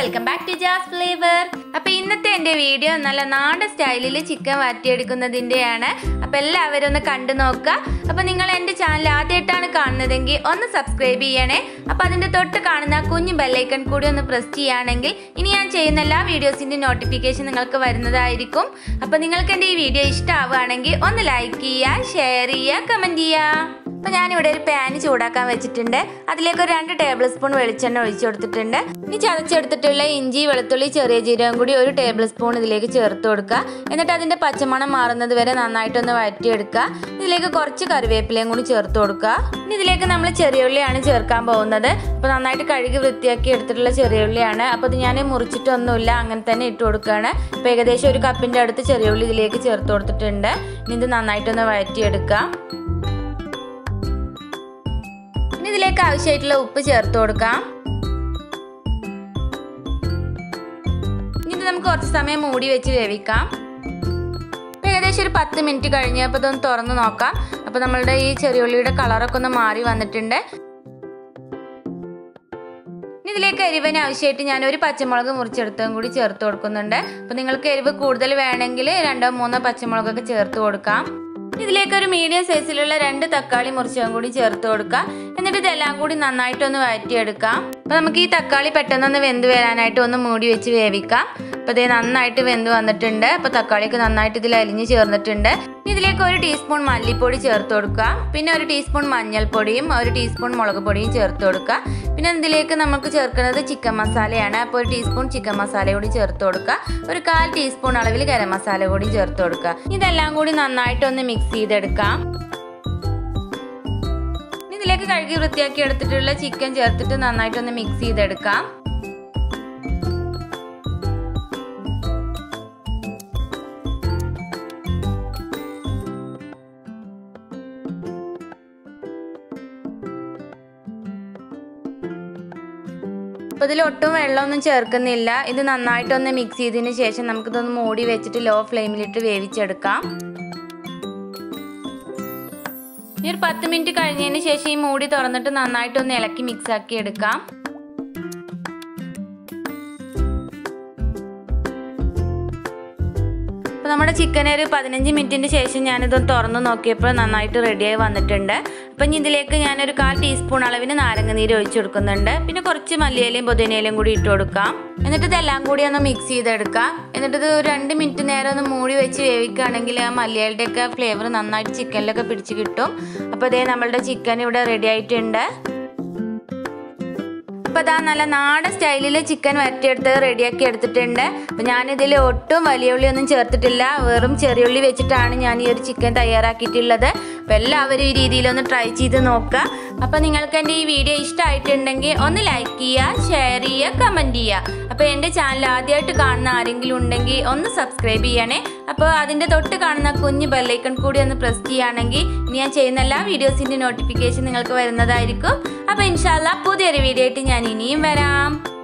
welcome back to jazz flavour അപ്പൊ ഇന്നത്തെ എന്റെ വീഡിയോ നല്ല നാടൻ സ്റ്റൈലിൽ ചിക്കൻ വരട്ടിയെടുക്കുന്നതിന്റെയാണ് അപ്പൊ എല്ലാവരും ഒന്ന് കണ്ടു നോക്കുക അപ്പൊ നിങ്ങൾ എന്റെ ചാനൽ ആദ്യമായിട്ടാണ് കാണുന്നതെങ്കിൽ ഒന്ന് സബ്സ്ക്രൈബ് ചെയ്യണേ അപ്പൊ അതിന്റെ തൊട്ട് കാണുന്ന ആ കുഞ്ഞു ബെല്ലൈക്കൺ കൂടി ഒന്ന് പ്രസ് ചെയ്യുകയാണെങ്കിൽ ഇനി ഞാൻ ചെയ്യുന്ന എല്ലാ വീഡിയോസിന്റെ നോട്ടിഫിക്കേഷൻ നിങ്ങൾക്ക് വരുന്നതായിരിക്കും അപ്പൊ നിങ്ങൾക്ക് എന്റെ ഈ വീഡിയോ ഇഷ്ടമാവുകയാണെങ്കിൽ ഒന്ന് ലൈക്ക് ചെയ്യുക ഷെയർ ചെയ്യുക കമന്റ് ചെയ്യുക അപ്പൊ ഞാനിവിടെ ഒരു പാന് ചൂടാക്കാൻ വെച്ചിട്ടുണ്ട് അതിലേക്ക് ഒരു രണ്ട് ടേബിൾ സ്പൂൺ വെളിച്ചെണ്ണ ഒഴിച്ചു കൊടുത്തിട്ടുണ്ട് ഇനി ചതച്ചെടുത്തിട്ടുള്ള ഇഞ്ചി വെളുത്തുള്ളി ചെറിയ ജീരകം കൂടി ഒരു ടേബിൾ സ്പൂൺ ഇതിലേക്ക് ചേർത്ത് കൊടുക്കുക എന്നിട്ട് അതിന്റെ പച്ചമണം മാറുന്നത് വരെ നന്നായിട്ടൊന്ന് വഴറ്റിയെടുക്കുക ഇതിലേക്ക് കുറച്ച് കറിവേപ്പിലയും കൂടി ചേർത്ത് കൊടുക്കുക ഇനി ഇതിലേക്ക് നമ്മൾ ചെറിയ ഉള്ളിയാണ് ചേർക്കാൻ പോകുന്നത് അപ്പൊ നന്നായിട്ട് കഴുകി വൃത്തിയാക്കി എടുത്തിട്ടുള്ള ചെറിയ ഉള്ളിയാണ് അപ്പൊ ഇത് ഞാൻ മുറിച്ചിട്ടൊന്നുമില്ല അങ്ങനെ തന്നെ ഇട്ട് കൊടുക്കുകയാണ് അപ്പൊ ഏകദേശം ഒരു കപ്പിന്റെ അടുത്ത് ചെറിയ ഉള്ളി ഇതിലേക്ക് ചേർത്ത് കൊടുത്തിട്ടുണ്ട് ഇനി ഇത് നന്നായിട്ടൊന്ന് വഴറ്റിയെടുക്കുക ഇനി ഇതിലേക്ക് ആവശ്യമായിട്ടുള്ള ഉപ്പ് ചേർത്ത് കൊടുക്കാം ഇനി ഇത് നമുക്ക് കുറച്ച് സമയം മൂടി വെച്ച് വേവിക്കാം ഇപ്പൊ ഏകദേശം ഒരു പത്ത് മിനിറ്റ് കഴിഞ്ഞ് അപ്പോൾ ഇതൊന്ന് തുറന്ന് നോക്കാം അപ്പോൾ നമ്മളുടെ ഈ ചെറിയുള്ളിയുടെ കളറൊക്കെ ഒന്ന് മാറി വന്നിട്ടുണ്ട് ഇനി ഇതിലേക്ക് എരിവിന് ആവശ്യമായിട്ട് ഞാൻ ഒരു പച്ചമുളക് മുറിച്ചെടുത്തതും കൂടി ചേർത്ത് കൊടുക്കുന്നുണ്ട് അപ്പോൾ നിങ്ങൾക്ക് എരിവ് കൂടുതൽ വേണമെങ്കിൽ രണ്ടോ മൂന്നോ പച്ചമുളകൊക്കെ ചേർത്ത് കൊടുക്കാം ഇതിലേക്ക് ഒരു മീഡിയം സൈസിലുള്ള രണ്ട് തക്കാളി മുറിച്ചതും കൂടി ചേർത്ത് കൊടുക്കുക എന്നിട്ട് ഇതെല്ലാം കൂടി നന്നായിട്ടൊന്ന് വഴറ്റിയെടുക്കാം അപ്പോൾ നമുക്ക് ഈ തക്കാളി പെട്ടെന്നൊന്ന് വെന്ത് വരാനായിട്ട് ഒന്ന് മൂടി വെച്ച് വേവിക്കാം അപ്പോൾ ഇത് നന്നായിട്ട് വെന്ത് വന്നിട്ടുണ്ട് അപ്പോൾ തക്കാളിയൊക്കെ നന്നായിട്ട് ഇതിൽ അലിഞ്ഞ് ചേർന്നിട്ടുണ്ട് ഇനി ഇതിലേക്ക് ഒരു ടീസ്പൂൺ മല്ലിപ്പൊടി ചേർത്ത് കൊടുക്കുക പിന്നെ ഒരു ടീസ്പൂൺ മഞ്ഞൾപ്പൊടിയും ഒരു ടീസ്പൂൺ മുളക് പൊടിയും ചേർത്ത് കൊടുക്കുക പിന്നെ ഇതിലേക്ക് നമുക്ക് ചേർക്കുന്നത് ചിക്കൻ മസാലയാണ് അപ്പോൾ ഒരു ടീസ്പൂൺ ചിക്കൻ മസാല കൂടി ചേർത്ത് കൊടുക്കുക ഒരു കാൽ ടീസ്പൂൺ അളവിൽ ഗരം മസാല കൂടി ചേർത്ത് കൊടുക്കുക ഇതെല്ലാം കൂടി നന്നായിട്ടൊന്ന് മിക്സ് ചെയ്തെടുക്കാം ഇതിലേക്ക് കഴുകി വൃത്തിയാക്കി എടുത്തിട്ടുള്ള ചിക്കൻ ചേർത്തിട്ട് നന്നായിട്ടൊന്ന് മിക്സ് ചെയ്തെടുക്കാം അപ്പോൾ ഇതിൽ ഒട്ടും വെള്ളമൊന്നും ചേർക്കുന്നില്ല ഇത് നന്നായിട്ടൊന്ന് മിക്സ് ചെയ്തതിന് ശേഷം നമുക്കിതൊന്ന് മൂടി വെച്ചിട്ട് ലോ ഫ്ലെയിമിലിട്ട് വേവിച്ചെടുക്കാം ഈ ഒരു പത്ത് മിനിറ്റ് കഴിഞ്ഞതിന് ശേഷം ഈ മൂടി തുറന്നിട്ട് നന്നായിട്ടൊന്ന് ഇളക്കി മിക്സ് ആക്കി എടുക്കാം അപ്പോൾ നമ്മുടെ ചിക്കൻ ഒരു പതിനഞ്ച് മിനിറ്റിന് ശേഷം ഞാനിത് തുറന്ന് നോക്കിയപ്പോൾ നന്നായിട്ട് റെഡിയായി വന്നിട്ടുണ്ട് അപ്പം ഇനി ഇതിലേക്ക് ഞാനൊരു കാൽ ടീസ്പൂൺ അളവിന് നാരങ്ങ നീര് ഒഴിച്ചു കൊടുക്കുന്നുണ്ട് പിന്നെ കുറച്ച് മല്ലിയിലയും പുതിനയിലയും കൂടി ഇട്ട് കൊടുക്കാം എന്നിട്ട് ഇതെല്ലാം കൂടി ഒന്ന് മിക്സ് ചെയ്തെടുക്കാം എന്നിട്ട് ഇത് ഒരു രണ്ട് മിനിറ്റ് നേരം ഒന്ന് മൂടി വെച്ച് വേവിക്കുകയാണെങ്കിൽ ആ മല്ലികളുടെ ഒക്കെ ഫ്ലേവർ നന്നായിട്ട് ചിക്കനിലൊക്കെ പിടിച്ച് കിട്ടും അപ്പോൾ ഇതേ നമ്മളുടെ ചിക്കൻ ഇവിടെ റെഡി ആയിട്ടുണ്ട് അപ്പോൾ അതാ നല്ല നാടൻ സ്റ്റൈലിൽ ചിക്കൻ വരട്ടിയെടുത്ത് റെഡിയാക്കി എടുത്തിട്ടുണ്ട് അപ്പോൾ ഞാനിതിൽ ഒട്ടും വലിയ ഉള്ളി ഒന്നും ചേർത്തിട്ടില്ല വെറും ചെറിയ ഉള്ളി വെച്ചിട്ടാണ് ഞാൻ ഈ ഒരു ചിക്കൻ തയ്യാറാക്കിയിട്ടുള്ളത് അപ്പോൾ എല്ലാവരും ഈ രീതിയിലൊന്ന് ട്രൈ ചെയ്ത് നോക്കുക അപ്പോൾ നിങ്ങൾക്ക് എൻ്റെ ഈ വീഡിയോ ഇഷ്ടമായിട്ടുണ്ടെങ്കിൽ ഒന്ന് ലൈക്ക് ചെയ്യുക ഷെയർ ചെയ്യുക കമൻറ്റ് ചെയ്യുക അപ്പോൾ എൻ്റെ ചാനൽ ആദ്യമായിട്ട് കാണുന്ന ആരെങ്കിലും ഉണ്ടെങ്കിൽ ഒന്ന് സബ്സ്ക്രൈബ് ചെയ്യണേ അപ്പോൾ അതിൻ്റെ തൊട്ട് കാണുന്ന കുഞ്ഞ് ബെല്ലൈക്കൺ കൂടി ഒന്ന് പ്രസ് ചെയ്യുകയാണെങ്കിൽ ഇനി ഞാൻ ചെയ്യുന്ന എല്ലാ വീഡിയോസിൻ്റെ നോട്ടിഫിക്കേഷൻ നിങ്ങൾക്ക് വരുന്നതായിരിക്കും അപ്പോൾ ഇൻഷാല്ല പുതിയൊരു വീഡിയോ ആയിട്ട് ഞാൻ ഇനിയും വരാം